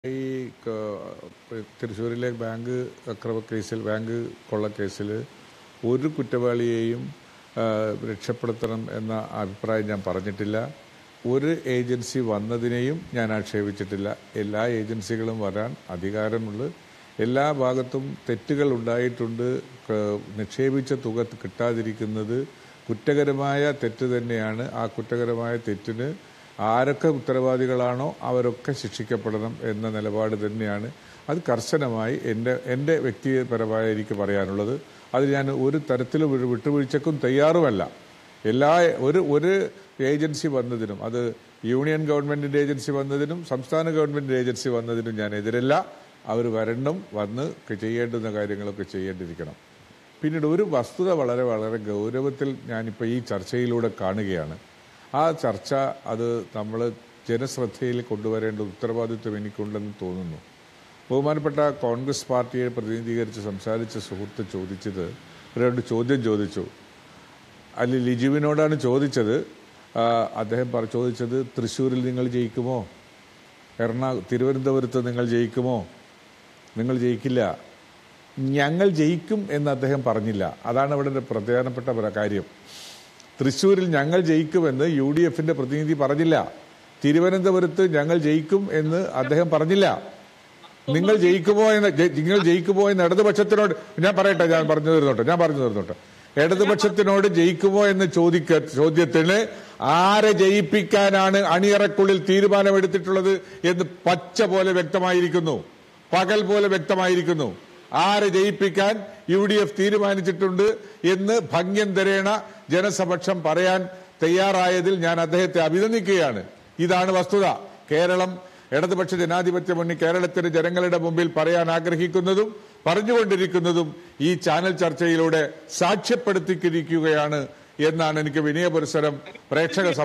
ഈ ക- തൃശ്ശൂരിലെ ബാങ്ക് അക്രമ കേസിൽ ബാങ്ക് കൊള്ളക്കേസിൽ ഒരു കുറ്റവാളിയെയും ആ, രക്ഷപ്പെടുത്തണം എന്ന അഭിപ്രായം ഞാൻ പറഞ്ഞിട്ടില്ല ഒരു ഏജൻസി വന്നതിനെയും ഞാൻ ആക്ഷേപിച്ചിട്ടില്ല എല്ലാ ഏജൻസികളും വരാൻ അധികാരമുള്ള എല്ലാ ഭാഗത്തും തെറ്റുകൾ ഉണ്ടായിട്ടുണ്ട് ക- നിക്ഷേപിച്ച തുക കിട്ടാതിരിക്കുന്നത് കുറ്റകരമായ തെറ്റ് തന്നെയാണ് ആ കുറ്റകരമായ തെറ്റിന് ആരൊക്കെ ഉത്തരവാദികളാണോ അവരൊക്കെ ശിക്ഷിക്കപ്പെടണം എന്ന നിലപാട് തന്നെയാണ് അത് കർശനമായി എൻ്റെ എൻ്റെ വ്യക്തിപരമായ എനിക്ക് പറയാനുള്ളത് അത് ഞാൻ ഒരു തരത്തിലും ഒരു വിട്ടുവീഴ്ചക്കും തയ്യാറുമല്ല എല്ലാ ഒരു ഒരു ഏജൻസി വന്നതിനും അത് യൂണിയൻ ഗവൺമെന്റിന്റെ ഏജൻസി വന്നതിനും സംസ്ഥാന ഗവൺമെന്റിന്റെ ഏജൻസി വന്നതിനും ഞാൻ എതിരല്ല അവർ വരണം വന്ന് ചെയ്യേണ്ടുന്ന കാര്യങ്ങളൊക്കെ ചെയ്യേണ്ടിയിരിക്കണം പിന്നീട് ഒരു വസ്തുത വളരെ വളരെ ഗൗരവത്തിൽ ഞാനിപ്പോൾ ഈ ചർച്ചയിലൂടെ കാണുകയാണ് ആ ചർച്ച അത് നമ്മൾ ജനശ്രദ്ധയിൽ കൊണ്ടുവരേണ്ട ഉത്തരവാദിത്വം എനിക്കുണ്ടെന്ന് തോന്നുന്നു ബഹുമാനപ്പെട്ട കോൺഗ്രസ് പാർട്ടിയെ പ്രതിനിധീകരിച്ച് സംസാരിച്ച സുഹൃത്ത് ചോദിച്ചത് ഒരു രണ്ട് ചോദ്യം ചോദിച്ചു അല്ല ലിജുവിനോടാണ് ചോദിച്ചത് ആ, അദ്ദേഹം പറ ചോദിച്ചത് തൃശ്ശൂരിൽ നിങ്ങൾ ജയിക്കുമോ എറണാകുളം തിരുവനന്തപുരത്ത് നിങ്ങൾ ജയിക്കുമോ നിങ്ങൾ ജയിക്കില്ല ഞങ്ങൾ ജയിക്കും എന്ന് അദ്ദേഹം പറഞ്ഞില്ല അതാണ് ഇവിടെ ഒരു പ്രധാനപ്പെട്ട പ്ര- കാര്യം തൃശ്ശൂരിൽ ഞങ്ങൾ ജയിക്കുമെന്ന് യു ഡി എഫിന്റെ പ്രതിനിധി പറഞ്ഞില്ല തിരുവനന്തപുരത്ത് ഞങ്ങൾ ജയിക്കും എന്ന് അദ്ദേഹം പറഞ്ഞില്ല നിങ്ങൾ ജയിക്കുമോ എന്ന് ജയി- നിങ്ങൾ ജയിക്കുമോ എന്ന് ഇടതുപക്ഷത്തിനോട് ഞാൻ പറയട്ടെ ഞാൻ പറഞ്ഞു തീർന്നോട്ടെ ഞാൻ പറഞ്ഞു തീർന്നോട്ടെ ഇടതുപക്ഷത്തിനോട് ജയിക്കുമോ എന്ന് ചോദിക്ക ചോദ്യത്തിന് ആരെ ജയിപ്പിക്കാനാണ് അണിയറക്കുള്ളിൽ തീരുമാനമെടുത്തിട്ടുള്ളത് എന്ന് പച്ച പോലെ വ്യക്തമായിരിക്കുന്നു പകൽ പോലെ വ്യക്തമായിരിക്കുന്നു ആരെ ജയിപ്പിക്കാൻ യു ഡി എഫ് തീരുമാനിച്ചിട്ടുണ്ട് എന്ന് ഭംഗ്യം തരേണ ജനസമക്ഷം പറയാൻ തയ്യാറായതിൽ ഞാൻ അദ്ദേഹത്തെ അഭിനന്ദിക്കുകയാണ് ഇതാണ് വസ്തുത കേരളം ഇടതുപക്ഷ ജനാധിപത്യ മുന്നണി കേരളത്തിന് ജനങ്ങളുടെ മുമ്പിൽ പറയാൻ ആഗ്രഹിക്കുന്നതും പറഞ്ഞുകൊണ്ടിരിക്കുന്നതും ഈ ചാനൽ ചർച്ചയിലൂടെ സാക്ഷ്യപ്പെടുത്തിയിരിക്കുകയാണ് എന്നാണ് എനിക്ക് വിനയപുരസരം പ്രേക്ഷക